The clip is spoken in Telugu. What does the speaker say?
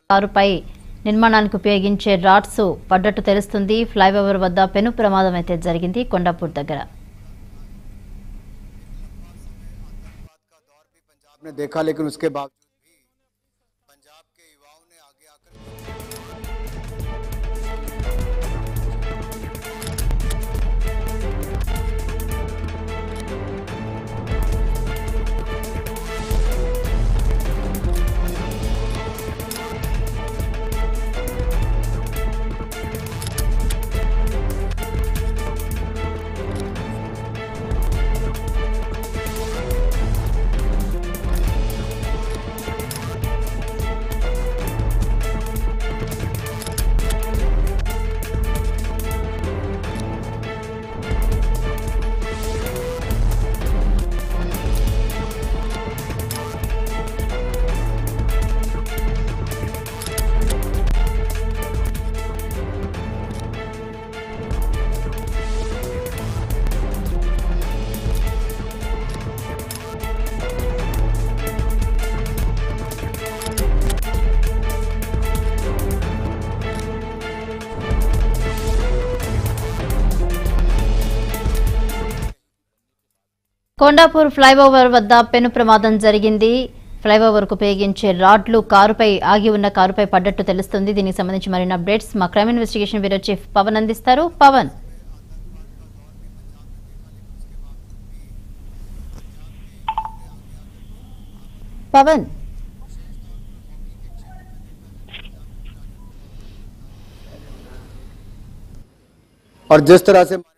కారుపై నిర్మాణానికి ఉపయోగించే రాడ్స్ పడ్డట్టు తెలుస్తుంది ఫ్లైఓవర్ వద్ద పెను ప్రమాదం అయితే జరిగింది కొండాపూర్ దగ్గర आपने देखा लेकिन उसके बावजूद भी पंजाब के युवाओं ने आगे आकर కొండాపూర్ ఫ్లైఓవర్ వద్ద పెను ప్రమాదం జరిగింది ఫ్లైఓవర్కు ఉపయోగించే రాడ్లు కారుపై ఆగి ఉన్న కారుపై పడ్డట్టు తెలుస్తుంది దీనికి సంబంధించి మరిన్ని అప్డేట్స్ మా crime investigation bureau chief Pavan అందిస్తారు పవన్ పవన్ और जिस तरह से